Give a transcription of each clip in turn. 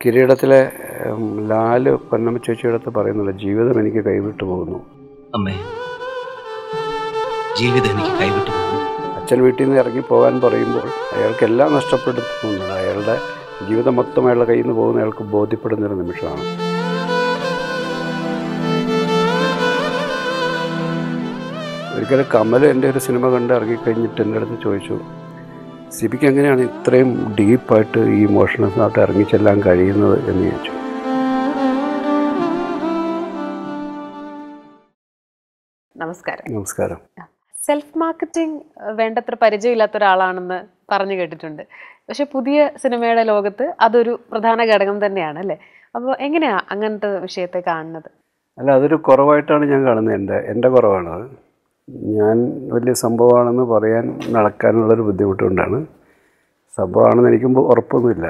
കിരീടത്തിലെ ഉം, ലാല് പൊന്നമ്മ ചേച്ചിയുടെ അടുത്ത് പറയുന്നുണ്ട് ജീവിതം എനിക്ക് കൈവിട്ടു പോകുന്നു അമ്മേ ജീവിതം എനിക്ക് കൈവിട്ടു പോകുന്നു അച്ഛൻ വീട്ടിൽ നിന്ന് ഇറങ്ങി പോകാൻ പറയുമ്പോൾ അയാൾക്ക് എല്ലാം നഷ്ടപ്പെടുത്തുന്നുണ്ട് അയാളുടെ ജീവിതം മൊത്തം അയാളുടെ കയ്യിൽ നിന്ന് പോകുന്ന അയാൾക്ക് ബോധ്യപ്പെടുന്നൊരു നിമിഷമാണ് ഒരിക്കലും കമൽ എൻ്റെ ഒരു സിനിമ കണ്ട് ഇറങ്ങിക്കഴിഞ്ഞിട്ട് എൻ്റെ അടുത്ത് ചോദിച്ചു സിബിക്ക് എങ്ങനെയാണ് ഇത്രയും ഡീപ്പായിട്ട് ഈ ഇമോഷണൽസിനകത്ത് ഇറങ്ങിച്ചെല്ലാൻ കഴിയുന്നത് എന്ന് ചോദിച്ചു നമസ്കാരം നമസ്കാരം സെൽഫ് മാർക്കറ്റിംഗ് വേണ്ടത്ര പരിചയമില്ലാത്ത ഒരാളാണെന്ന് പറഞ്ഞു കേട്ടിട്ടുണ്ട് പക്ഷെ പുതിയ സിനിമയുടെ ലോകത്ത് അതൊരു പ്രധാന ഘടകം തന്നെയാണ് അല്ലേ അപ്പോൾ എങ്ങനെയാ അങ്ങനത്തെ വിഷയത്തെ കാണുന്നത് അല്ല അതൊരു കുറവായിട്ടാണ് ഞാൻ കാണുന്നത് എൻ്റെ എൻ്റെ കുറവാണത് ഞാൻ വലിയ സംഭവമാണെന്ന് പറയാൻ നടക്കാനുള്ളൊരു ബുദ്ധിമുട്ടുകൊണ്ടാണ് സംഭവമാണെന്ന് എനിക്കും ഉറപ്പൊന്നുമില്ല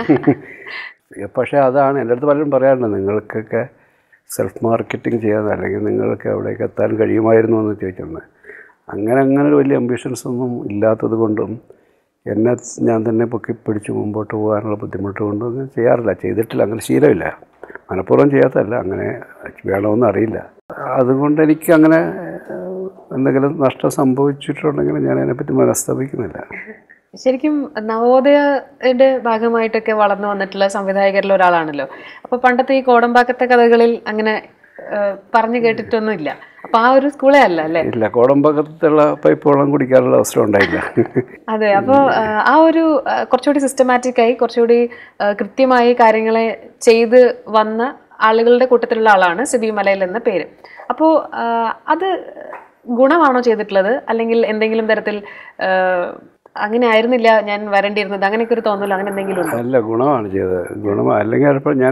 പക്ഷേ അതാണ് എൻ്റെ അടുത്ത് പലരും പറയാറുണ്ട് നിങ്ങൾക്കൊക്കെ സെൽഫ് മാർക്കറ്റിംഗ് ചെയ്യാതെ അല്ലെങ്കിൽ നിങ്ങൾക്ക് അവിടേക്ക് എത്താൻ കഴിയുമായിരുന്നു എന്ന് ചോദിച്ചിട്ടുണ്ട് അങ്ങനെ അങ്ങനെ ഒരു വലിയ അംബിഷൻസ് ഒന്നും ഇല്ലാത്തത് കൊണ്ടും എന്നെ ഞാൻ തന്നെ പൊക്കി പിടിച്ച് മുമ്പോട്ട് പോകാനുള്ള ബുദ്ധിമുട്ട് കൊണ്ടും അങ്ങനെ ചെയ്യാറില്ല ചെയ്തിട്ടില്ല അങ്ങനെ ശീലമില്ല മനഃപൂർവ്വം ചെയ്യാത്തതല്ല അങ്ങനെ വേണമെന്ന് അറിയില്ല അതുകൊണ്ട് എനിക്ക് അങ്ങനെ ഏഹ്, എന്തെങ്കിലും നഷ്ടം സംഭവിച്ചിട്ടുണ്ടെങ്കിൽ ഞാൻ അതിനെപ്പറ്റി മനസ്തപിക്കുന്നില്ല ശരിക്കും നവോദയയുടെ ഭാഗമായിട്ടൊക്കെ വളർന്നു വന്നിട്ടുള്ള സംവിധായകരിൽ ഒരാളാണല്ലോ അപ്പോൾ പണ്ടത്തെ ഈ കോടമ്പാക്കത്തെ കഥകളിൽ അങ്ങനെ ആ, പറഞ്ഞു കേട്ടിട്ടൊന്നുമില്ല അപ്പോൾ ആ ഒരു സ്കൂളേ അല്ല അല്ലേ ഇല്ല കോടമ്പകത്തുള്ള പൈപ്പ് വെള്ളം കുടിക്കാനുള്ള അവസരം ഉണ്ടായില്ല അതെ അപ്പോൾ ആ ഒരു ആ, കുറച്ചുകൂടി സിസ്റ്റമാറ്റിക് ആയി കുറച്ചുകൂടി ആ, കൃത്യമായി കാര്യങ്ങളെ ചെയ്ത് വന്ന ആളുകളുടെ കൂട്ടത്തിലുള്ള ആളാണ് സിബി മലയിൽ എന്ന പേര് അപ്പോൾ അത് ഗുണമാണോ ചെയ്തിട്ടുള്ളത് അല്ലെങ്കിൽ എന്തെങ്കിലും തരത്തിൽ ആ, അങ്ങനെ ആയിരുന്നില്ല ഞാൻ വരേണ്ടിയിരുന്നത് അങ്ങനെയൊക്കെ ഒരു തോന്നലോ അങ്ങനെ എന്തെങ്കിലും ഉണ്ടോ നല്ല ഗുണമാണ് ചെയ്തത് ഗുണം അല്ലെങ്കിൽ ചിലപ്പോൾ ഞാൻ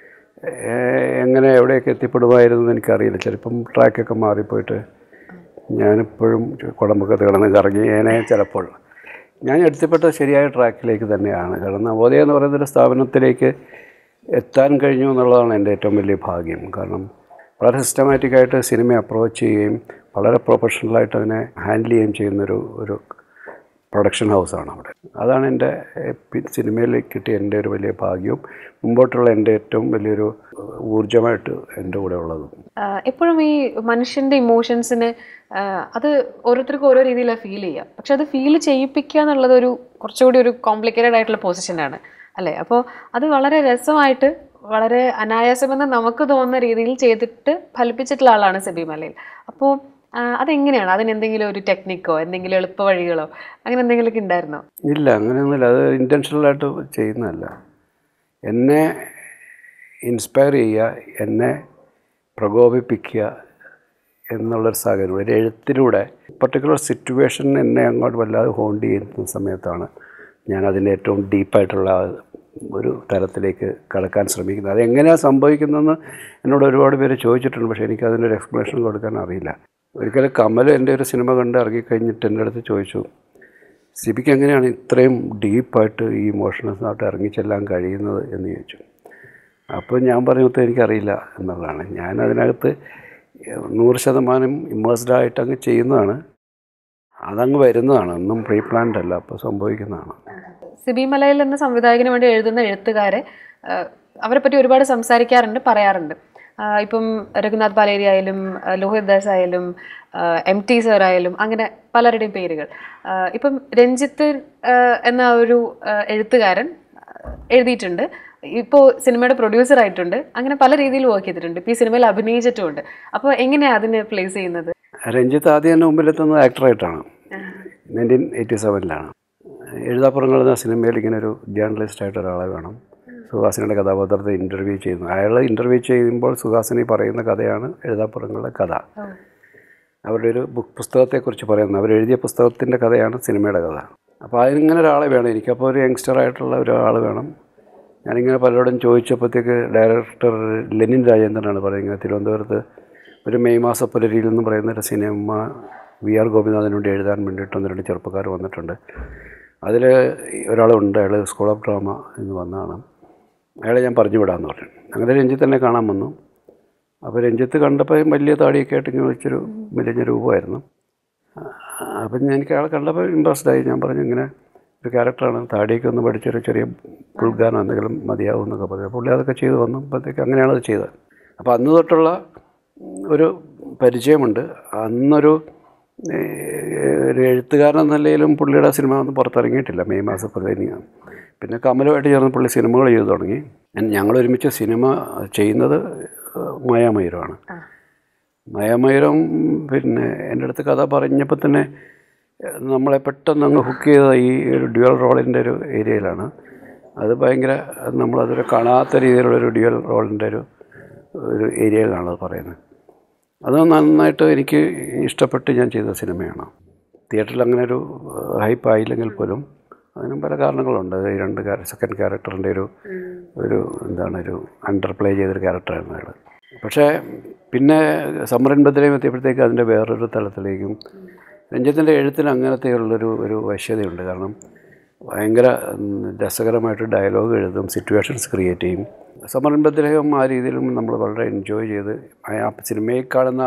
ഏഹ്, എങ്ങനെ എവിടെയൊക്കെ എത്തിപ്പെടുമായിരുന്നു എന്ന് എനിക്കറിയില്ല ചിലപ്പം ട്രാക്കൊക്കെ മാറിപ്പോയിട്ട് ഞാനിപ്പോഴും കുടമ്പക്കത്ത് കിടന്ന് കറങ്ങിയേനെ ചിലപ്പോൾ ഞാൻ എത്തിപ്പെട്ടത് ശരിയായ ട്രാക്കിലേക്ക് തന്നെയാണ് കാരണം നവോദയ എന്ന് പറയുന്നൊരു സ്ഥാപനത്തിലേക്ക് എത്താൻ കഴിഞ്ഞു എന്നുള്ളതാണ് എൻ്റെ ഏറ്റവും വലിയ ഭാഗ്യം കാരണം വളരെ സിസ്റ്റമാറ്റിക്കായിട്ട് സിനിമ അപ്രോച്ച് ചെയ്യുകയും വളരെ പ്രൊഫഷണലായിട്ട് അതിനെ ഹാൻഡിൽ ചെയ്യുകയും ചെയ്യുന്നൊരു ഒരു പ്രൊഡക്ഷൻ ഹൗസാണ് അവിടെ അതാണ് എൻ്റെ ഏഹ്, പി- സിനിമയിൽ കിട്ടിയ എൻ്റെ ഒരു വലിയ ഭാഗ്യവും മുമ്പോട്ടുള്ള എൻ്റെ ഏറ്റവും വലിയൊരു ഊർജ്ജമായിട്ട് എൻ്റെ കൂടെ ഉള്ളതും ആ, എപ്പോഴും ഈ മനുഷ്യന്റെ ഇമോഷൻസിന് അത് ഓരോരുത്തർക്കും ഓരോ രീതിയിലാണ് ഫീൽ ചെയ്യുക പക്ഷെ അത് ഫീൽ ചെയ്യിപ്പിക്കുക എന്നുള്ളത് ഒരു കുറച്ചുകൂടി ഒരു കോംപ്ലിക്കേറ്റഡ് ആയിട്ടുള്ള പൊസിഷനാണ് അല്ലേ അപ്പോൾ അത് വളരെ രസമായിട്ട് വളരെ അനായാസമെന്ന് നമുക്ക് തോന്നുന്ന രീതിയിൽ ചെയ്തിട്ട് ഫലിപ്പിച്ചിട്ടുള്ള ആളാണ് സെബി മലയിൽ അപ്പോൾ അതെങ്ങനെയാണ് അതിന് എന്തെങ്കിലും ഒരു ടെക്നിക്കോ എന്തെങ്കിലും എളുപ്പ വഴികളോ അങ്ങനെ എന്തെങ്കിലുമൊക്കെ ഉണ്ടായിരുന്നോ ഇല്ല അങ്ങനെയൊന്നുമില്ല അത് ഇൻറ്റൻഷനലായിട്ട് ചെയ്യുന്നതല്ല എന്നെ ഇൻസ്പയർ ചെയ്യുക എന്നെ പ്രകോപിപ്പിക്കുക എന്നുള്ളൊരു സാഹചര്യം ഒരു എഴുത്തിലൂടെ പർട്ടിക്കുലർ സിറ്റുവേഷൻ എന്നെ അങ്ങോട്ട് വല്ലാതെ ഹോണ്ട് ചെയ്യുന്ന സമയത്താണ് ഞാൻ അതിൻ്റെ ഏറ്റവും ഡീപ്പായിട്ടുള്ള ഒരു തലത്തിലേക്ക് കടക്കാൻ ശ്രമിക്കുന്നത് അതെങ്ങനെയാണ് സംഭവിക്കുന്നതെന്ന് എന്നോട് ഒരുപാട് പേര് ചോദിച്ചിട്ടുണ്ട് പക്ഷേ എനിക്ക് അതിനൊരു എക്സ്പ്ലനേഷൻ കൊടുക്കാൻ അറിയില്ല ഒരിക്കലും കമൽ എൻ്റെ ഒരു സിനിമ കണ്ട് ഇറങ്ങിക്കഴിഞ്ഞിട്ട് എൻ്റെ അടുത്ത് ചോദിച്ചു സിബിക്ക് എങ്ങനെയാണ് ഇത്രയും ഡീപ്പായിട്ട് ഈ ഇമോഷണൽസിനകത്ത് ഇറങ്ങിച്ചെല്ലാൻ കഴിയുന്നത് എന്ന് ചോദിച്ചു അപ്പോൾ ഞാൻ പറഞ്ഞത് എനിക്കറിയില്ല എന്നുള്ളതാണ് ഞാൻ അതിനകത്ത് നൂറ് ശതമാനം ഇമ്മേഴ്സ്ഡ് ആയിട്ട് അങ്ങ് ചെയ്യുന്നതാണ് അതങ്ങ് വരുന്നതാണ് ഒന്നും പ്രീ പ്ലാൻഡ് അല്ല അപ്പോൾ സംഭവിക്കുന്നതാണ് സിബി മലയിൽ എന്ന സംവിധായകന് വേണ്ടി എഴുതുന്ന എഴുത്തുകാരെ ആ, അവരെ പറ്റി ഒരുപാട് സംസാരിക്കാറുണ്ട് പറയാറുണ്ട് ആ, ഇപ്പം രഘുനാഥ് പാലേരി ആയാലും ആ, ലോഹിത് ദാസ് ആയാലും ആ, എം ടി സർ ആയാലും അങ്ങനെ പലരുടെയും പേരുകൾ ആ, ഇപ്പം രഞ്ജിത്ത് ആ, എന്ന ഒരു ആ, എഴുത്തുകാരൻ ആ, എഴുതിയിട്ടുണ്ട് ഇപ്പോൾ സിനിമയുടെ പ്രൊഡ്യൂസർ ആയിട്ടുണ്ട് അങ്ങനെ പല രീതിയിൽ വർക്ക് ചെയ്തിട്ടുണ്ട് ഇപ്പോൾ ഈ സിനിമയിൽ അഭിനയിച്ചിട്ടുമുണ്ട് അപ്പോൾ എങ്ങനെയാണ് അതിനെ പ്ലേസ് ചെയ്യുന്നത് രഞ്ജിത്ത് ആദ്യം എൻ്റെ മുമ്പിലെത്തുന്നത് ആക്ടറായിട്ടാണ് നയൻറ്റീൻ എയ്റ്റി സെവനിലാണ് എഴുതാപ്പുറങ്ങൾ എന്ന സിനിമയിൽ ഇങ്ങനെ ഒരു ജേർണലിസ്റ്റായിട്ട് ഒരാളെ വേണം സുഹാസിനിയുടെ കഥാപാത്രത്തെ ഇൻ്റർവ്യൂ ചെയ്യുന്നു അയാൾ ഇൻ്റർവ്യൂ ചെയ്യുമ്പോൾ സുഹാസിനി പറയുന്ന കഥയാണ് എഴുതാപ്പുറങ്ങളുടെ കഥ അവരുടെ ഒരു ബുക്ക് പുസ്തകത്തെക്കുറിച്ച് പറയുന്നത് അവരെഴുതിയ പുസ്തകത്തിൻ്റെ കഥയാണ് സിനിമയുടെ കഥ അപ്പോൾ അതിനിങ്ങനെ ഒരാളെ വേണം എനിക്കപ്പോൾ ഒരു യങ്സ്റ്റർ ആയിട്ടുള്ള ഒരാൾ വേണം ഞാനിങ്ങനെ പലരോടും ചോദിച്ചപ്പോഴത്തേക്ക് ഡയറക്ടർ ലെനിൻ രാജേന്ദ്രനാണ് പറയുന്നത് ഇങ്ങനെ തിരുവനന്തപുരത്ത് ഒരു മെയ് മാസ പുലരിയിൽ എന്ന് പറയുന്ന ഒരു സിനിമ വി ആർ ഗോപിനാഥന് വേണ്ടി എഴുതാൻ വേണ്ടിയിട്ട് ഒന്ന് രണ്ട് ചെറുപ്പക്കാർ വന്നിട്ടുണ്ട് അതിൽ ഒരാളുണ്ട് അയാൾ സ്കൂൾ ഓഫ് ഡ്രാമ എന്ന് വന്നതാണ് അയാളെ ഞാൻ പറഞ്ഞു വിടാമെന്ന് പറഞ്ഞു അങ്ങനെ രഞ്ജിത്ത് എന്നെ കാണാൻ വന്നു അപ്പോൾ രഞ്ജിത്ത് കണ്ടപ്പോൾ വലിയ താടിയൊക്കെ ആയിട്ട് ഇങ്ങനെ വെച്ചൊരു മെലിഞ്ഞ രൂപമായിരുന്നു അപ്പം ഞാൻ എനിക്ക് അയാളെ കണ്ടപ്പോൾ ഇമ്പ്രസ്ഡ് ആയി ഞാൻ പറഞ്ഞു ഇങ്ങനെ ഒരു ക്യാരക്ടറാണ് താടിയൊക്കെ ഒന്ന് പഠിച്ചൊരു ചെറിയ പുൽഗാനം എന്തെങ്കിലും മതിയാവും എന്നൊക്കെ പറഞ്ഞു പുള്ളി അതൊക്കെ ചെയ്ത് വന്നപ്പോഴത്തേക്ക് അങ്ങനെയാണ് അത് ചെയ്തത് അപ്പോൾ അന്ന് തൊട്ടുള്ള ഒരു പരിചയമുണ്ട് അന്നൊരു ഏഹ്, ഒരു എഴുത്തുകാരൻ എന്ന നിലയിലും പുള്ളിയുടെ സിനിമ ഒന്നും പുറത്തിറങ്ങിയിട്ടില്ല മെയ് മാസപ്പോഴത്തേക്കും പിന്നെ കമലുമായിട്ട് ചേർന്ന് പുള്ളി സിനിമകൾ ചെയ്തു തുടങ്ങി ഞങ്ങൾ ഒരുമിച്ച് സിനിമ ചെയ്യുന്നത് മായാമയൂരമാണ് മയമൈരം പിന്നെ എൻ്റെ അടുത്ത് കഥ പറഞ്ഞപ്പോൾ തന്നെ ഏഹ്, നമ്മളെ പെട്ടെന്ന് അങ്ങ് ഹുക്ക് ചെയ്ത ഈ ഒരു ഡ്യുവൽ റോളിൻ്റെ ഒരു ഏരിയയിലാണ് അത് ഭയങ്കര നമ്മളതൊരു കാണാത്ത രീതിയിലുള്ളൊരു ഡ്യുവൽ റോളിൻ്റെ ഒരു ഒരു ഏരിയയിലാണ് അത് പറയുന്നത് അത് നന്നായിട്ട് എനിക്ക് ഇഷ്ടപ്പെട്ട് ഞാൻ ചെയ്ത സിനിമയാണ് തിയേറ്ററിൽ അങ്ങനെ ഒരു ഹൈപ്പ് ആയില്ലെങ്കിൽ പോലും അതിനും പല കാരണങ്ങളുണ്ട് അത് ഈ രണ്ട് സെക്കൻഡ് ക്യാരക്ടറിൻ്റെ ഒരു ഒരു എന്താണ് ഒരു അണ്ടർ പ്ലേ ചെയ്തൊരു ക്യാരക്ടറായിരുന്നു അയാൾ പക്ഷേ പിന്നെ സമ്മറിൻ ബദ്രയും എത്തിയപ്പോഴത്തേക്ക് അതിൻ്റെ വേറൊരു തലത്തിലേക്കും രഞ്ജിത്തിൻ്റെ എഴുത്തിന് അങ്ങനത്തെ ഉള്ളൊരു ഒരു വശ്യതയുണ്ട് കാരണം ഭയങ്കര ഉം, രസകരമായിട്ട് ഡയലോഗ് എഴുതും സിറ്റുവേഷൻസ് ക്രിയേറ്റ് ചെയ്യും സമരൻ ബദ്രഹം ആ രീതിയിലും നമ്മൾ വളരെ എൻജോയ് ചെയ്ത് ആ ആ സിനിമയിൽ കാണുന്ന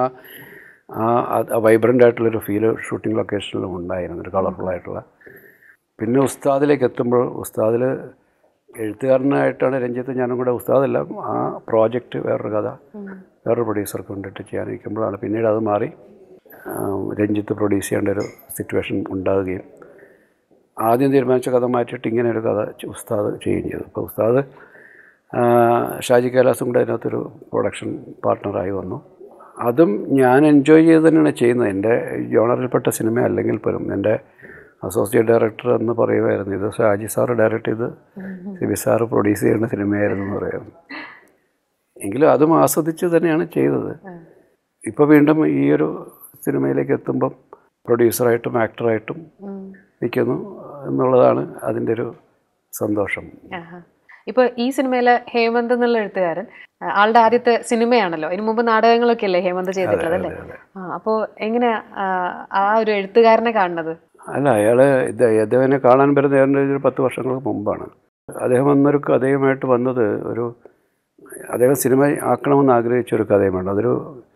ആ ആ വൈബ്രൻ്റ് ആയിട്ടുള്ളൊരു ഫീല് ഷൂട്ടിംഗ് ലൊക്കേഷനിലും ഉണ്ടായിരുന്നു ഒരു കളർഫുള്ളായിട്ടുള്ള പിന്നെ ഉസ്താദിലേക്ക് എത്തുമ്പോൾ ഉസ്താദിൽ എഴുത്തുകാരനായിട്ടാണ് രഞ്ജിത്ത് ഞാനും കൂടെ ഉസ്താദല്ല ആ പ്രോജക്റ്റ് വേറൊരു കഥ വേറൊരു പ്രൊഡ്യൂസർക്ക് കൊണ്ടിട്ട് ചെയ്യാനിരിക്കുമ്പോഴാണ് പിന്നീട് അത് മാറി ആ, രഞ്ജിത്ത് പ്രൊഡ്യൂസ് ചെയ്യേണ്ട ഒരു സിറ്റുവേഷൻ ഉണ്ടാവുകയും ആദ്യം തീരുമാനിച്ച കഥ മാറ്റിയിട്ട് ഇങ്ങനെ ഒരു കഥ ചെ- ഉസ്താദ് ചെയ്യുകയും ചെയ്തു അപ്പോൾ ഉസ്താദ് ആ, ഷാജി കൈലാസും കൂടെ അതിനകത്തൊരു പ്രൊഡക്ഷൻ പാർട്ട്ണറായി വന്നു അതും ഞാൻ എൻജോയ് ചെയ്ത് തന്നെയാണ് ചെയ്യുന്നത് എൻ്റെ ജോണറിൽപ്പെട്ട സിനിമ അല്ലെങ്കിൽ പോലും എൻ്റെ അസോസിയേറ്റ് ഡയറക്ടർ എന്ന് പറയുമായിരുന്നു ഇത് ഷാജി സാറ് ഡയറക്റ്റ് ചെയ്ത് സിബി സാറ് പ്രൊഡ്യൂസ് ചെയ്യുന്ന സിനിമയായിരുന്നു എന്ന് പറയുന്നു എങ്കിലും അതും ആസ്വദിച്ച് തന്നെയാണ് ചെയ്തത് ഇപ്പോൾ വീണ്ടും ഈ ഒരു സിനിമയിലേക്ക് എത്തുമ്പം പ്രൊഡ്യൂസറായിട്ടും ആക്ടറായിട്ടും നിൽക്കുന്നു എന്നുള്ളതാണ് അതിൻ്റെ ഒരു സന്തോഷം ആഹാ. ഇപ്പൊ ഈ സിനിമയിലെ ഹേമന്ത് എന്നുള്ള എഴുത്തുകാരൻ ആ, ആളുടെ ആദ്യത്തെ സിനിമയാണല്ലോ ഇതിനു മുമ്പ് നാടകങ്ങളൊക്കെ അല്ലേ ഹേമന്ത് ചെയ്തിട്ടുള്ളത് അല്ലേ ആ അപ്പോ എങ്ങനെയാ ആ, ആ ഒരു എഴുത്തുകാരനെ കാണുന്നത് അല്ല അയാൾ ഇത് അദ്ദേഹത്തിനെ കാണാൻ വരുന്നത് ഏതാണ്ട് ഒരു പത്ത് വർഷങ്ങൾക്ക് മുമ്പാണ് അദ്ദേഹം വന്നൊരു കഥയുമായിട്ട് വന്നത് ഒരു അദ്ദേഹം സിനിമ ആക്കണമെന്ന് ആഗ്രഹിച്ച ഒരു കഥയുമാണ് അതൊരു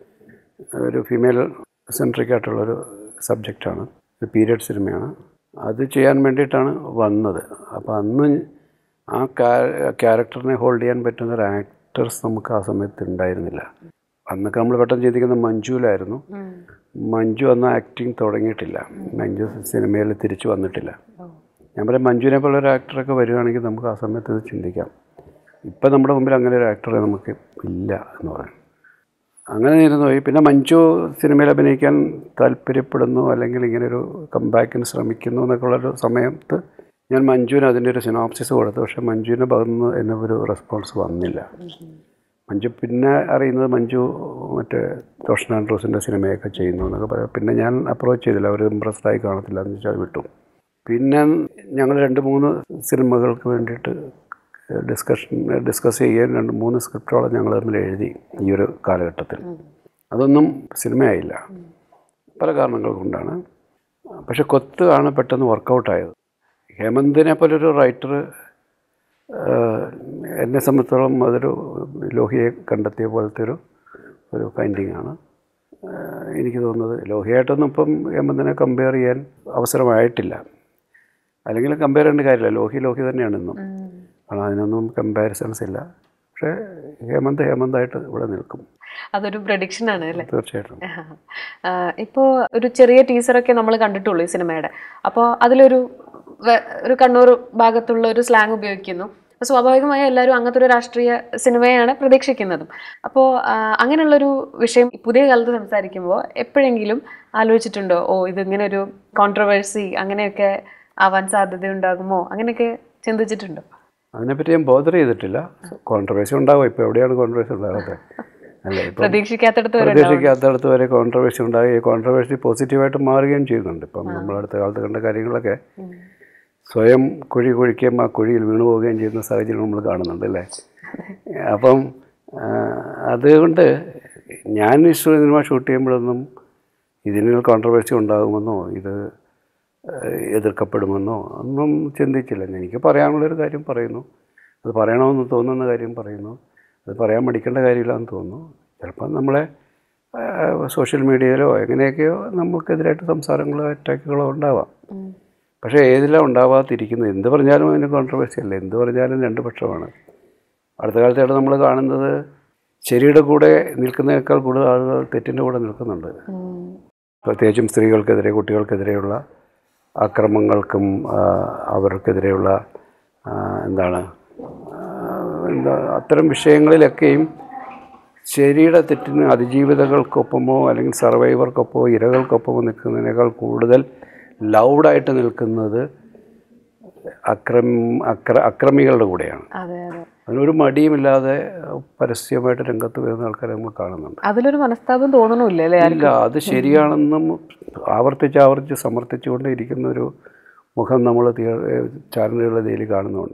ഒരു ഫീമെയിൽ സെൻട്രിക് ആയിട്ടുള്ളൊരു സബ്ജക്റ്റാണ് ഒരു പീരിയഡ് സിനിമയാണ് അത് ചെയ്യാൻ വേണ്ടിയിട്ടാണ് വന്നത് അപ്പോൾ അന്ന് ആ ക്യാരക്ടറിനെ ഹോൾഡ് ചെയ്യാൻ പറ്റുന്ന ഒരു ആക്ടേഴ്സ് നമുക്ക് ആ സമയത്ത് ഉണ്ടായിരുന്നില്ല അന്നൊക്കെ നമ്മൾ പെട്ടെന്ന് ചിന്തിക്കുന്ന മഞ്ജുവിലായിരുന്നു മഞ്ജു അന്ന് ആക്ടിങ് തുടങ്ങിയിട്ടില്ല മഞ്ജു സിനിമയിൽ തിരിച്ചു വന്നിട്ടില്ല ഞാൻ പറയാം മഞ്ജുവിനെ പോലെ ഒരു ആക്ടറൊക്കെ വരികയാണെങ്കിൽ നമുക്ക് ആ സമയത്ത് ഇത് ചിന്തിക്കാം ഇപ്പം നമ്മുടെ മുമ്പിൽ അങ്ങനെ ഒരു ആക്ടറെ നമുക്ക് ഇല്ല എന്ന് പറയാം അങ്ങനെ ഇരുന്നു പോയി പിന്നെ മഞ്ജു സിനിമയിൽ അഭിനയിക്കാൻ താല്പര്യപ്പെടുന്നു അല്ലെങ്കിൽ ഇങ്ങനെ ഒരു കംബാക്കിന് ശ്രമിക്കുന്നു എന്നൊക്കെ ഉള്ളൊരു സമയത്ത് ഞാൻ മഞ്ജുവിന് അതിൻ്റെ ഒരു സിനോപ്സിസ് കൊടുത്തു പക്ഷേ മഞ്ജുവിൻ്റെ ഭാഗത്തു നിന്ന് എന്നെ ഒരു റെസ്പോൺസ് വന്നില്ല മഞ്ജു പിന്നെ അറിയുന്നത് മഞ്ജു മറ്റേ റോഷൻ ആൻഡ്രൂസിൻ്റെ സിനിമയൊക്കെ ചെയ്യുന്നു എന്നൊക്കെ പറയാം പിന്നെ ഞാൻ അപ്രോച്ച് ചെയ്തില്ല അവർ ഇമ്പ്രസ്ഡ് ആയി കാണത്തില്ല എന്ന് വെച്ചാൽ അത് വിട്ടു പിന്നെ ഞങ്ങൾ രണ്ട് മൂന്ന് സിനിമകൾക്ക് വേണ്ടിയിട്ട് ഡിസ്കഷൻ ഡിസ്കസ് ചെയ്യാൻ രണ്ട് മൂന്ന് സ്ക്രിപ്റ്റോളം ഞങ്ങൾ തമ്മിൽ എഴുതി ഈ ഒരു കാലഘട്ടത്തിൽ അതൊന്നും സിനിമയായില്ല പല കാരണങ്ങൾ കൊണ്ടാണ് പക്ഷെ കൊത്ത് ആണ് പെട്ടെന്ന് വർക്കൗട്ടായത് ഹേമന്തിനെ പോലൊരു റൈറ്റർ എന്നെ സംബന്ധിച്ചോളം അതൊരു ലോഹിയെ കണ്ടെത്തിയ പോലത്തെ ഒരു ഒരു ഫൈൻഡിങ് ആണ് ആഹ് എനിക്ക് തോന്നുന്നത് ലോഹിയായിട്ടൊന്നും ഇപ്പം ഹേമന്തിനെ കമ്പയർ ചെയ്യാൻ അവസരമായിട്ടില്ല അല്ലെങ്കിൽ കമ്പയർ ചെയ്യേണ്ട കാര്യമില്ല ലോഹി ലോഹി തന്നെയാണ് ഇന്നും കാരണം അതിനൊന്നും കമ്പാരിസൺസ് ഇല്ല പക്ഷേ ഹേമന്ത് ഹേമന്തായിട്ട് ഇവിടെ നിൽക്കും അതൊരു പ്രഡിക്ഷൻ ആണ് അല്ലേ തീർച്ചയായിട്ടും ആ, ഇപ്പോ ഒരു ചെറിയ ടീസറൊക്കെ നമ്മൾ കണ്ടിട്ടുള്ളൂ ഈ സിനിമയുടെ അപ്പോൾ അതിലൊരു വെ- ഒരു കണ്ണൂർ ഭാഗത്തുള്ള ഒരു സ്ലാങ് ഉപയോഗിക്കുന്നു അപ്പോൾ സ്വാഭാവികമായും എല്ലാവരും അങ്ങനത്തെ ഒരു രാഷ്ട്രീയ സിനിമയാണ് പ്രതീക്ഷിക്കുന്നതും അപ്പോൾ അങ്ങനെയുള്ളൊരു വിഷയം പുതിയ കാലത്ത് സംസാരിക്കുമ്പോൾ എപ്പോഴെങ്കിലും ആലോചിച്ചിട്ടുണ്ടോ ഓ ഇതിങ്ങനെ ഒരു കോൺട്രവേഴ്സി അങ്ങനെയൊക്കെ ആവാൻ സാധ്യതയുണ്ടാകുമോ അങ്ങനെയൊക്കെ ചിന്തിച്ചിട്ടുണ്ടോ അതിനെപ്പറ്റി ഞാൻ ബോധർ ചെയ്തിട്ടില്ല കോൺട്രവേഴ്സി ഉണ്ടാവും ഇപ്പോൾ എവിടെയാണ് കോൺട്രവേഴ്സി ഉണ്ടാകാത്തത് അല്ല ഇപ്പം പ്രതീക്ഷിക്കാത്തടത്ത് വരെ പ്രതീക്ഷിക്കാത്തടത്ത് വരെ കോൺട്രവേഴ്സി ഉണ്ടാകുകയും ഈ കോൺട്രവേഴ്സി പോസിറ്റീവായിട്ട് മാറുകയും ചെയ്യുന്നുണ്ട് ഇപ്പം നമ്മൾ അടുത്ത കാലത്ത് കണ്ട കാര്യങ്ങളൊക്കെ സ്വയം കുഴി കുഴിക്കുകയും ആ കുഴിയിൽ വീണു പോവുകയും ചെയ്യുന്ന സാഹചര്യം നമ്മൾ കാണുന്നുണ്ട് അല്ലേ അപ്പം ആ, അതുകൊണ്ട് ഞാൻ ഈ സിനിമ ഷൂട്ട് ചെയ്യുമ്പോഴൊന്നും ഇതിന് കോൺട്രവേഴ്സി ഉണ്ടാകുമെന്നോ ഇത് ഏഹ്, എതിർക്കപ്പെടുമെന്നോ ഒന്നും ചിന്തിച്ചില്ല എനിക്ക് പറയാനുള്ളൊരു കാര്യം പറയുന്നു അത് പറയണമെന്ന് തോന്നുന്ന കാര്യം പറയുന്നു അത് പറയാൻ മടിക്കേണ്ട കാര്യമില്ലെന്ന് തോന്നുന്നു ചിലപ്പം നമ്മളെ സോഷ്യൽ മീഡിയയിലോ എങ്ങനെയൊക്കെയോ നമുക്കെതിരായിട്ട് സംസാരങ്ങളോ അറ്റാക്കുകളോ ഉണ്ടാവാം പക്ഷേ ഏതിലാണ് ഉണ്ടാവാതിരിക്കുന്നത് എന്ത് പറഞ്ഞാലും അതിന് കോൺട്രവേഴ്സി അല്ല എന്ത് പറഞ്ഞാലും രണ്ട് പക്ഷമാണ് അടുത്ത കാലത്തായിട്ട് നമ്മൾ കാണുന്നത് ശരിയുടെ കൂടെ നിൽക്കുന്നതിനേക്കാൾ കൂടുതൽ ആളുകൾ തെറ്റിൻ്റെ കൂടെ നിൽക്കുന്നുണ്ട് പ്രത്യേകിച്ചും സ്ത്രീകൾക്കെതിരെ കുട്ടികൾക്കെതിരെയുള്ള അക്രമങ്ങൾക്കും ആ, അവർക്കെതിരെയുള്ള ആ, എന്താണ് ആ, എന്താ അത്തരം വിഷയങ്ങളിലൊക്കെയും ശരിയുടെ തെറ്റിന് അതിജീവിതകൾക്കൊപ്പമോ അല്ലെങ്കിൽ സർവൈവർക്കൊപ്പമോ ഇരകൾക്കൊപ്പമോ നിൽക്കുന്നതിനേക്കാൾ കൂടുതൽ ലൗഡായിട്ട് നിൽക്കുന്നത് അക്രം അക്ര അക്രമികളുടെ കൂടെയാണ് അതെ അതെ അതിനൊരു മടിയുമില്ലാതെ പരസ്യമായിട്ട് രംഗത്ത് വരുന്ന ആൾക്കാരെ നമ്മൾ കാണുന്നുണ്ട് അതിലൊരു മനസ്താപം തോന്നണമില്ല അല്ലേ ഇല്ല അത് ശരിയാണെന്നും ആവർത്തിച്ച് ആവർത്തിച്ച് സമർത്ഥിച്ചുകൊണ്ടേ ഇരിക്കുന്ന ഒരു മുഖം നമ്മൾ ചാനലുകളുടെ ഇതിൽ കാണുന്നുണ്ട്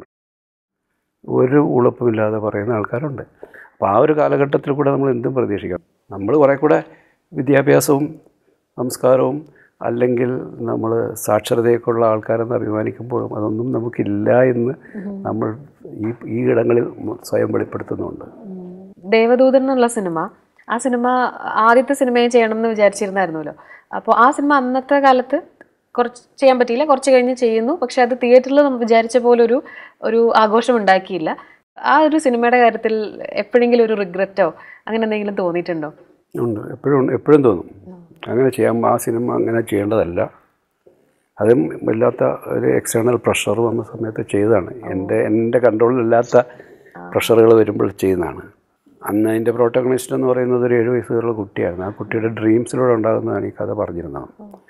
ഒരു ഉളുപ്പുമില്ലാതെ പറയുന്ന ആൾക്കാരുണ്ട് അപ്പോൾ ആ ഒരു കാലഘട്ടത്തിൽ കൂടെ നമ്മൾ എന്തും പ്രതീക്ഷിക്കാം നമ്മൾ കുറേ കൂടെ വിദ്യാഭ്യാസവും സംസ്കാരവും അല്ലെങ്കിൽ നമ്മൾ സാക്ഷരതയൊക്കെയുള്ള ആൾക്കാരെന്ന് അഭിമാനിക്കുമ്പോഴും അതൊന്നും നമുക്കില്ല എന്ന് നമ്മൾ ഈ ഈ ഇടങ്ങളിൽ സ്വയം വെളിപ്പെടുത്തുന്നുണ്ട് ദേവദൂതൻ എന്നുള്ള സിനിമ ആ സിനിമ ആദ്യത്തെ സിനിമയും ചെയ്യണം എന്ന് വിചാരിച്ചിരുന്നായിരുന്നല്ലോ അപ്പോൾ ആ സിനിമ അന്നത്തെ കാലത്ത് കുറച്ച് ചെയ്യാൻ പറ്റിയില്ല കുറച്ച് കഴിഞ്ഞ് ചെയ്യുന്നു പക്ഷെ അത് തിയേറ്ററിൽ നമ്മൾ വിചാരിച്ച പോലെ ഒരു ഒരു ആഘോഷം ഉണ്ടാക്കിയില്ല ആ ഒരു സിനിമയുടെ കാര്യത്തിൽ എപ്പോഴെങ്കിലും ഒരു റിഗ്രറ്റോ അങ്ങനെ എന്തെങ്കിലും തോന്നിയിട്ടുണ്ടോ ഉണ്ട് എപ്പോഴും ഉണ്ട് എപ്പോഴും തോന്നും അങ്ങനെ ചെയ്യാൻ ആ സിനിമ അങ്ങനെ ചെയ്യേണ്ടതല്ല അതും വല്ലാത്ത ഒരു എക്സ്റ്റേണൽ പ്രഷർ വന്ന സമയത്ത് ചെയ്തതാണ് എൻ്റെ എൻ്റെ കൺട്രോളിലില്ലാത്ത പ്രഷറുകൾ വരുമ്പോൾ ചെയ്യുന്നതാണ് അന്ന് അതിൻ്റെ പ്രോട്ടഗണിസ്റ്റ് എന്ന് പറയുന്നത് ഒരു ഏഴ് വയസ്സുള്ള കുട്ടിയായിരുന്നു ആ കുട്ടിയുടെ ഡ്രീംസിലൂടെ ഉണ്ടാകുന്നതാണ് ഈ കഥ പറഞ്ഞിരുന്നത്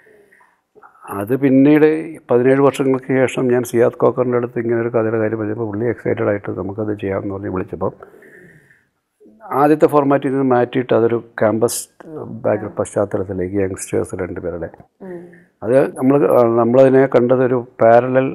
അത് പിന്നീട് പതിനേഴ് വർഷങ്ങൾക്ക് ശേഷം ഞാൻ സിയാദ് കോക്കറിൻ്റെ അടുത്ത് ഇങ്ങനെ ഒരു കഥയുടെ കാര്യം പറഞ്ഞപ്പോൾ പുള്ളി എക്സൈറ്റഡ് ആയിട്ട് നമുക്കത് ചെയ്യാമെന്ന് പറഞ്ഞ് വിളിച്ചപ്പോൾ ആദ്യത്തെ ഫോർമാറ്റിൽ നിന്ന് മാറ്റിയിട്ട് അതൊരു ക്യാമ്പസ് ബാക്ക് പശ്ചാത്തലത്തിലേക്ക് യങ്സ്റ്റേഴ്സ് രണ്ടുപേരുടെ അത് നമ്മൾ നമ്മളതിനെ കണ്ടത് ഒരു പാരലൽ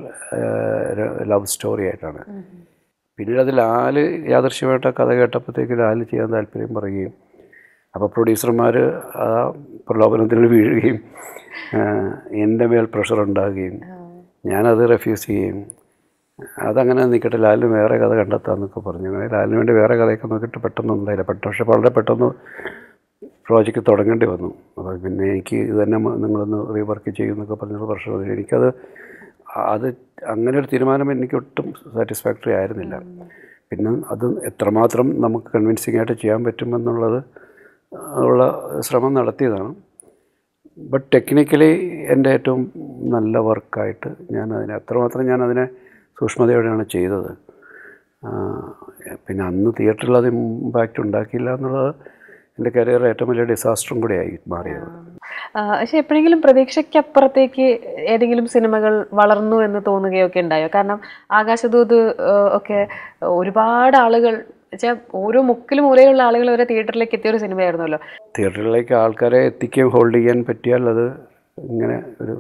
ലവ് സ്റ്റോറി ആയിട്ടാണ് പിന്നീട് അത് ലാല് യാദൃശ്യമായിട്ട് ആ കഥ കേട്ടപ്പോഴത്തേക്ക് ലാല് ചെയ്യാൻ താല്പര്യം പറയുകയും അപ്പോൾ പ്രൊഡ്യൂസർമാർ ആ പ്രലോഭനത്തിൽ വീഴുകയും ആ, എൻ്റെ മേൽ പ്രഷർ ഉണ്ടാകുകയും ഞാനത് റെഫ്യൂസ് ചെയ്യുകയും അതങ്ങനെ നിൽക്കട്ടെ ലാലിന് വേറെ കഥ കണ്ടെത്താമെന്നൊക്കെ പറഞ്ഞു അങ്ങനെ ലാലിന് വേണ്ടി വേറെ കഥയൊക്കെ നോക്കിയിട്ട് പെട്ടെന്ന് ഉണ്ടായില്ല പെട്ടെന്ന് പക്ഷേ വളരെ പെട്ടെന്ന് പ്രോജക്റ്റ് തുടങ്ങേണ്ടി വന്നു അപ്പോൾ പിന്നെ എനിക്ക് ഇത് തന്നെ മ- നിങ്ങളൊന്ന് റീവർക്ക് ചെയ്യുമെന്നൊക്കെ പറഞ്ഞൊരു പ്രശ്നം വന്നു. എനിക്കത് അത് അങ്ങനെ ഒരു തീരുമാനം എനിക്ക് ഒട്ടും സാറ്റിസ്ഫാക്ടറി ആയിരുന്നില്ല പിന്നെ അത് എത്രമാത്രം നമുക്ക് കൺവിൻസിങ് ആയിട്ട് ചെയ്യാൻ പറ്റുമെന്നുള്ളത് ഉള്ള ശ്രമം നടത്തിയതാണ് ബട്ട് ടെക്നിക്കലി എൻ്റെ ഏറ്റവും നല്ല വർക്കായിട്ട് ഞാൻ അതിനെ അത്രമാത്രം ഞാൻ അതിനെ സൂക്ഷ്മതയോടെയാണ് ചെയ്തത് ആ, പിന്നെ അന്ന് തിയേറ്ററിൽ അത് ഇമ്പാക്റ്റ് ഉണ്ടാക്കിയില്ല എന്നുള്ളത് എൻ്റെ കരിയറിൽ ഏറ്റവും വലിയ ഡിസാസ്റ്ററും കൂടെയായി മാറിയത് ആ, പക്ഷെ എപ്പോഴെങ്കിലും പ്രതീക്ഷയ്ക്കപ്പുറത്തേക്ക് ഏതെങ്കിലും സിനിമകൾ വളർന്നു എന്ന് തോന്നുകയൊക്കെ ഉണ്ടായോ കാരണം ആകാശദൂത് ആ, ഒക്കെ ഒരുപാട് ആളുകൾ വെച്ചാൽ ഓരോ മുക്കിലും മൂലയിലുള്ള ആളുകൾ വരെ തിയേറ്ററിലേക്ക് എത്തിയ ഒരു സിനിമയായിരുന്നല്ലോ തിയേറ്ററിലേക്ക് ആൾക്കാരെ എത്തിക്കുകയും ഹോൾഡ് ചെയ്യാൻ പറ്റിയാൽ അത് ഇങ്ങനെ ഒരു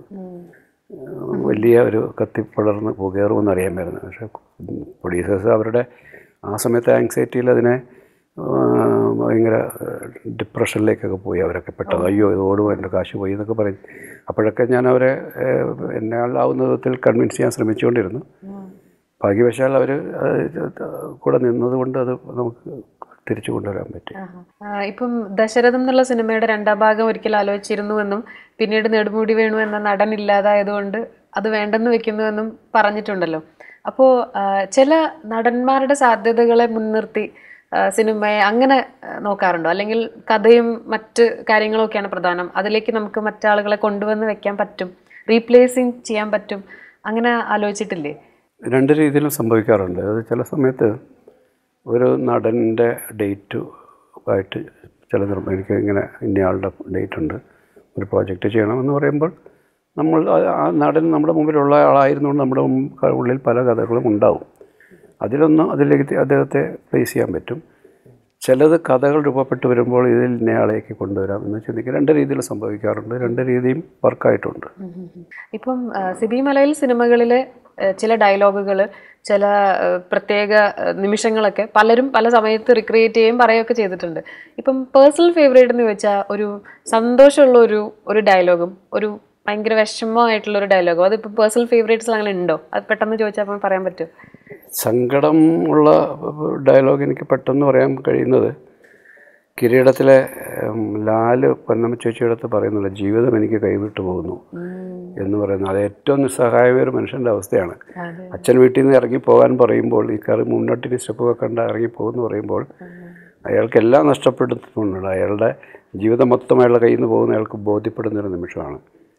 വലിയ ഒരു കത്തിപ്പടർന്ന് പുകയറുമെന്ന് അറിയാൻ വരുന്നത് പക്ഷേ പ്രൊഡ്യൂസേഴ്സ് അവരുടെ ആ സമയത്തെ ആങ്സൈറ്റിയിൽ അതിനെ ആ, ഭയങ്കര ഡിപ്രഷനിലേക്കൊക്കെ പോയി അവരൊക്കെ പെട്ടെന്ന് അയ്യോ ഇത് ഓടുമോ എൻ്റെ കാശ് പോയി എന്നൊക്കെ പറയും അപ്പോഴൊക്കെ ഞാൻ അവരെ ഏഹ്, എന്നെ ആവുന്ന വിധത്തിൽ കൺവിൻസ് ചെയ്യാൻ ശ്രമിച്ചുകൊണ്ടിരുന്നു ഭാഗ്യവശാൽ അവർ കൂടെ നിന്നതുകൊണ്ട് അത് നമുക്ക് തിരിച്ചു കൊണ്ടുവരാൻ പറ്റി ആ, ഇപ്പം ദശരഥം എന്നുള്ള സിനിമയുടെ രണ്ടാം ഭാഗം ഒരിക്കൽ ആലോചിച്ചിരുന്നു എന്നും പിന്നീട് നെടുമുടി വേണു എന്ന നടൻ ഇല്ലാതായതുകൊണ്ട് അത് വേണ്ടെന്ന് വെക്കുന്നുവെന്നും പറഞ്ഞിട്ടുണ്ടല്ലോ അപ്പോൾ ചില നടന്മാരുടെ സാധ്യതകളെ മുൻനിർത്തി ആ, സിനിമയെ അങ്ങനെ ആ, നോക്കാറുണ്ടോ അല്ലെങ്കിൽ കഥയും മറ്റ് കാര്യങ്ങളൊക്കെയാണ് പ്രധാനം അതിലേക്ക് നമുക്ക് മറ്റാളുകളെ കൊണ്ടുവന്ന് വെക്കാൻ പറ്റും റീപ്ലേസിങ് ചെയ്യാൻ പറ്റും അങ്ങനെ ആലോചിച്ചിട്ടില്ലേ രണ്ട് രീതിയിലും സംഭവിക്കാറുണ്ട് അത് ചില സമയത്ത് ഒരു നടൻ്റെ ഡേറ്റ് ആയിട്ട് ചില നിർമ്മ എനിക്ക് ഇങ്ങനെ ഇന്നയാളുടെ ഡേറ്റ് ഉണ്ട് ഒരു പ്രോജക്റ്റ് ചെയ്യണമെന്ന് പറയുമ്പോൾ നമ്മൾ ആ- ആ നടൻ നമ്മുടെ മുമ്പിലുള്ള ആളായിരുന്നുകൊണ്ട് നമ്മുടെ മുമ്പ് ഉള്ളിൽ പല കഥകളും ഉണ്ടാവും അതിലൊന്ന് അതിലേക്ക് തി- അദ്ദേഹത്തെ പ്ലേസ് ചെയ്യാൻ പറ്റും ചിലത് കഥകൾ രൂപപ്പെട്ട് വരുമ്പോൾ ഇതിൽ ഇന്നയാളേക്ക് കൊണ്ടുവരാം എന്ന് ചിന്തിക്കുക രണ്ട് രീതിയിൽ സംഭവിക്കാറുണ്ട് രണ്ട് രീതിയും വർക്കായിട്ടുണ്ട് ഇപ്പം ആ, സിബി മലയിൽ സിനിമകളിലെ ആ, ചില ഡയലോഗുകൾ ചില ആ, പ്രത്യേക ആ, നിമിഷങ്ങളൊക്കെ പലരും പല സമയത്ത് റിക്രിയേറ്റ് ചെയ്യുകയും പറയുകയൊക്കെ ചെയ്തിട്ടുണ്ട് ഇപ്പം പേഴ്സണൽ ഫേവറേറ്റ് എന്ന് ചോദിച്ചാൽ ഒരു സന്തോഷമുള്ള ഒരു ഒരു ഡയലോഗും ഒരു ഭയങ്കര വിഷമമായിട്ടുള്ള ഒരു ഡയലോഗും അതിപ്പോൾ പേഴ്സണൽ ഫേവറേറ്റ്സ് അങ്ങനെ ഉണ്ടോ അത് പെട്ടെന്ന് ചോദിച്ചാൽ അപ്പം പറയാൻ പറ്റും സങ്കടം ഉള്ള ഡയലോഗ് എനിക്ക് പെട്ടെന്ന് പറയാൻ കഴിയുന്നത് കിരീടത്തിലെ ഉം, ലാല് പൊന്നമ്മ ചേച്ചിയുടെ അടുത്ത് പറയുന്നുണ്ട് ജീവിതം എനിക്ക് കൈവിട്ടു പോകുന്നു എന്ന് പറയുന്നത് അത് ഏറ്റവും നിസ്സഹായമായ ഒരു മനുഷ്യൻ്റെ അവസ്ഥയാണ് അതെ അച്ഛൻ വീട്ടിൽ നിന്ന് ഇറങ്ങി പോകാൻ പറയുമ്പോൾ ഈ കറി മുന്നോട്ടിന് സ്റ്റെപ്പൊക്കെ കണ്ട് ഇറങ്ങി പോകുമെന്ന് പറയുമ്പോൾ അയാൾക്ക് എല്ലാം നഷ്ടപ്പെടുത്തുന്നുണ്ട് അയാളുടെ ജീവിതം മൊത്തം അയാളുടെ കയ്യിൽ നിന്ന് പോകുന്ന അയാൾക്ക് ബോധ്യപ്പെടുന്ന ഒരു നിമിഷമാണ്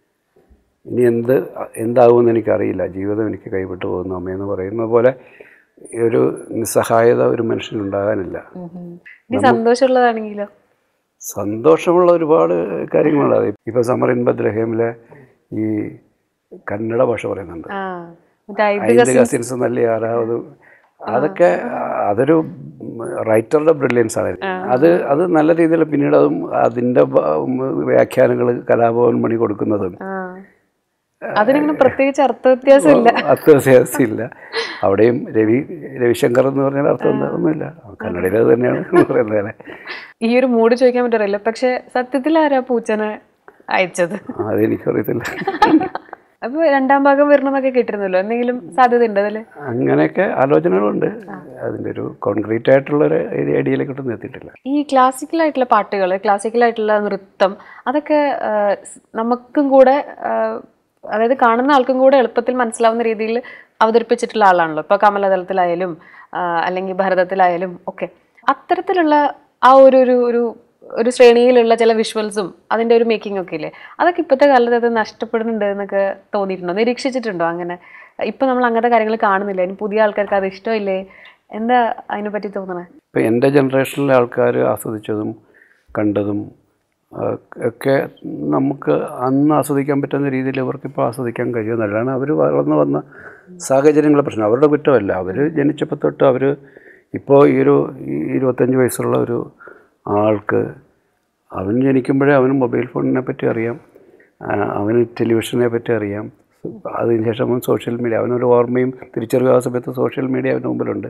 ഇനി എന്ത് എന്താകുമെന്ന് എനിക്കറിയില്ല ജീവിതം എനിക്ക് കൈവിട്ടു പോകുന്നു അമ്മയെന്ന് പറയുന്നത് പോലെ ഒരു നിസ്സഹായത ഒരു മനുഷ്യനുണ്ടാകാനില്ല ഉം ഉം. ഇനി സന്തോഷമുള്ളതാണെങ്കിലോ സന്തോഷമുള്ള ഒരുപാട് കാര്യങ്ങളുണ്ട് അത് ഇപ്പോൾ സമർ ഇൻ ബദ്രഹേമിലെ ഈ കന്നഡ ഭാഷ പറയുന്നുണ്ട് ആ മറ്റേ ഐ- അതിൻ്റെ കസിൻസ് നല്ല ആരാവത് അതൊക്കെ അതൊരു റൈറ്ററുടെ ബ്രില്യൻസ് ആണ് അത് അത് നല്ല രീതിയിൽ പിന്നീട് അതും അതിൻ്റെ വ്യാഖ്യാനങ്ങൾ കലാഭവൻ മണി കൊടുക്കുന്നതും ആ അതിനങ്ങനെ പ്രത്യേകിച്ച് അർത്ഥവ്യത്യാസം ഇല്ല അർത്ഥവ്യത്യാസമില്ല അവിടെയും രവി രവിശങ്കർ എന്ന് പറഞ്ഞാൽ അർത്ഥം എന്താ ഒന്നുമില്ല കന്നഡയിൽ അത് തന്നെയാണ് പറയുന്നത് അല്ലേ ഈ ഒരു മൂഡ് ചോദിക്കാൻ പറ്റില്ല പക്ഷെ സത്യത്തിൽ ആരാ പൂച്ചനെ അയച്ചത് അതെനിക്കറിയത്തില്ല അപ്പൊ രണ്ടാം ഭാഗം വരണമെന്നൊക്കെ കേട്ടിരുന്നല്ലോ എന്തെങ്കിലും സാധ്യത ഉണ്ട് അതില് അങ്ങനെയൊക്കെ ആലോചനകളുണ്ട് അതിൻ്റെ ഒരു കോൺക്രീറ്റ് ആയിട്ടുള്ള ഒരു ഐഡിയയിലേക്കൊന്നും എത്തിയിട്ടില്ല ഈ ക്ലാസിക്കൽ ആയിട്ടുള്ള പാട്ടുകൾ ക്ലാസിക്കൽ ആയിട്ടുള്ള നൃത്തം അതൊക്കെ ആ, സ് നമുക്കും കൂടെ ആ, അതായത് കാണുന്ന ആൾക്കും കൂടെ എളുപ്പത്തിൽ മനസ്സിലാവുന്ന രീതിയിൽ അവതരിപ്പിച്ചിട്ടുള്ള ആളാണല്ലോ ഇപ്പോൾ കമലതലത്തിലായാലും ആ, അല്ലെങ്കിൽ ഭരതത്തിലായാലും ഒക്കെ അത്തരത്തിലുള്ള ആ ഒരു ഒരു ഒരു ഒരു ശ്രേണിയിലുള്ള ചില വിഷ്വൽസും അതിൻ്റെ ഒരു മേക്കിംഗ് ഒക്കെ ഇല്ലേ അതൊക്കെ ഇപ്പോഴത്തെ കാലത്ത് അത് നഷ്ടപ്പെടുന്നുണ്ട് എന്നൊക്കെ തോന്നിയിട്ടുണ്ടോ നിരീക്ഷിച്ചിട്ടുണ്ടോ അങ്ങനെ ഇപ്പം നമ്മൾ അങ്ങനത്തെ കാര്യങ്ങൾ കാണുന്നില്ല ഇനി പുതിയ ആൾക്കാർക്ക് അത് ഇഷ്ടമില്ലേ എന്താ അതിനെപ്പറ്റി തോന്നണേ ഇപ്പം എൻ്റെ ജനറേഷനിലെ ആൾക്കാർ ആസ്വദിച്ചതും കണ്ടതും ആ, ഒക്കെ നമുക്ക് അന്ന് ആസ്വദിക്കാൻ പറ്റുന്ന രീതിയിൽ ഇവർക്കിപ്പോൾ ആസ്വദിക്കാൻ കഴിയുമെന്നല്ല കാരണം അവർ വളർന്നു വന്ന സാഹചര്യങ്ങളെ പ്രശ്നം അവരുടെ കുറ്റമല്ല അവർ ജനിച്ചപ്പോൾ തൊട്ട് അവർ ഇപ്പോൾ ഈ ഒരു ഈ ഇരുപത്തഞ്ച് വയസ്സുള്ള ഒരു ആൾക്ക് അവൻ ജനിക്കുമ്പോഴേ അവന് മൊബൈൽ ഫോണിനെ പറ്റി അറിയാം ആ, അവന് ടെലിവിഷനെ പറ്റി അറിയാം അതിനുശേഷം അവൻ സോഷ്യൽ മീഡിയ അവനൊരു ഓർമ്മയും തിരിച്ചറിയാത്ത സമയത്ത് സോഷ്യൽ മീഡിയ അവൻ്റെ മുമ്പിലുണ്ട്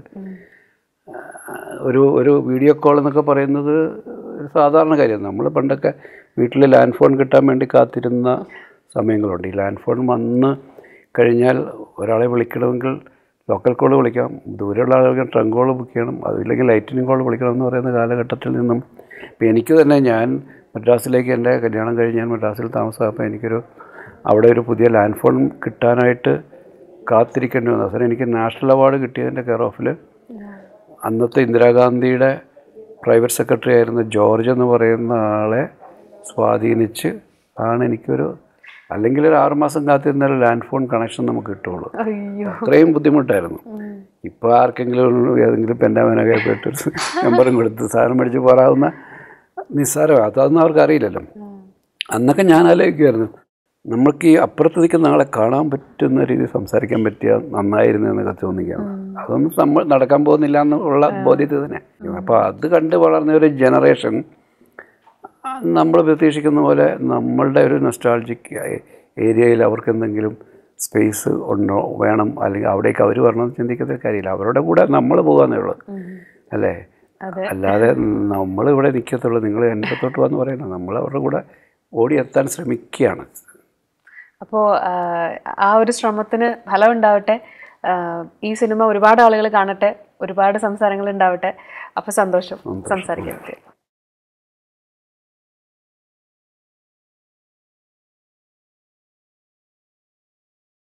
ഒരു ഒരു വീഡിയോ കോൾ എന്നൊക്കെ പറയുന്നത് ഒരു സാധാരണ കാര്യം നമ്മൾ പണ്ടൊക്കെ വീട്ടിൽ ലാൻഡ് ഫോൺ കിട്ടാൻ വേണ്ടി കാത്തിരുന്ന സമയങ്ങളുണ്ട് ഈ ലാൻഡ് ഫോൺ വന്ന് കഴിഞ്ഞാൽ ഒരാളെ വിളിക്കണമെങ്കിൽ ലോക്കൽ കോൾ വിളിക്കാം ദൂരെയുള്ള ആളുകൾക്ക് ട്രങ്ക് കോൾ ബുക്ക് ചെയ്യണം അതില്ലെങ്കിൽ ലൈറ്റിനിങ് കോൾ വിളിക്കണം എന്ന് പറയുന്ന കാലഘട്ടത്തിൽ നിന്നും ഇപ്പം എനിക്ക് തന്നെ ഞാൻ മദ്രാസിലേക്ക് എൻ്റെ കല്യാണം കഴിഞ്ഞ് ഞാൻ മദ്രാസിൽ താമസമായപ്പോൾ എനിക്കൊരു അവിടെ ഒരു പുതിയ ലാൻഡ് ഫോൺ കിട്ടാനായിട്ട് കാത്തിരിക്കേണ്ടി വന്നു അവസാനം എനിക്ക് നാഷണൽ അവാർഡ് കിട്ടിയതിൻ്റെ കെയർ ഓഫിൽ അന്നത്തെ ഇന്ദിരാഗാന്ധിയുടെ പ്രൈവറ്റ് സെക്രട്ടറി ആയിരുന്ന ജോർജ് എന്ന് പറയുന്ന ആളെ സ്വാധീനിച്ച് ആണ് എനിക്കൊരു അല്ലെങ്കിൽ ഒരു ആറുമാസം കാത്തിരുന്നാൽ ലാൻഡ് ഫോൺ കണക്ഷൻ നമുക്ക് കിട്ടുള്ളൂ അയ്യോ അത്രയും ബുദ്ധിമുട്ടായിരുന്നു ഇപ്പോൾ ആർക്കെങ്കിലും ഒരു ഏതെങ്കിലും പെൻഡാമനൊക്കെ പോയിട്ട് നമ്പറും കൊടുത്ത് സാധനം മേടിച്ച് പോരാവുന്ന നിസ്സാരം അതൊന്നും അവർക്ക് അറിയില്ലല്ലോ അന്നൊക്കെ ഞാൻ ആലോചിക്കുമായിരുന്നു നമുക്ക് ഈ അപ്പുറത്ത് നിൽക്കുന്ന ആളെ കാണാൻ പറ്റുന്ന രീതിയിൽ സംസാരിക്കാൻ പറ്റിയ നന്നായിരുന്നു എന്നൊക്കെ തോന്നിക്കുകയാണ് അതൊന്നും നമ്മൾ നടക്കാൻ പോകുന്നില്ല എന്നുള്ള ബോധ്യത്തിൽ തന്നെ അപ്പോൾ അത് കണ്ട് വളർന്ന ഒരു ജനറേഷൻ നമ്മൾ പ്രതീക്ഷിക്കുന്ന പോലെ നമ്മളുടെ ഒരു നൊസ്റ്റാൾജിക് ഏരിയയിൽ അവർക്ക് എന്തെങ്കിലും സ്പേസ് ഉണ്ടോ വേണം അല്ലെങ്കിൽ അവിടേക്ക് അവർ വരണമെന്ന് ചിന്തിക്കുന്ന കാര്യമില്ല അവരുടെ കൂടെ നമ്മൾ പോകാന്നേ ഉള്ളൂ അല്ലേ അതെ അല്ലാതെ നമ്മൾ ഇവിടെ നിൽക്കത്തുള്ളൂ നിങ്ങൾ എൻ്റെ തൊട്ട് വന്ന് പറയുന്നത് നമ്മൾ അവരുടെ കൂടെ ഓടിയെത്താൻ ശ്രമിക്കുകയാണ് അപ്പോൾ ആ ഒരു ശ്രമത്തിന് ഫലം ഉണ്ടാവട്ടെ ആ, ഈ സിനിമ ഒരുപാട് ആളുകൾ കാണട്ടെ ഒരുപാട് സംസാരങ്ങൾ ഉണ്ടാവട്ടെ അപ്പോൾ സന്തോഷം സംസാരിക്കാൻ പറ്റിയത്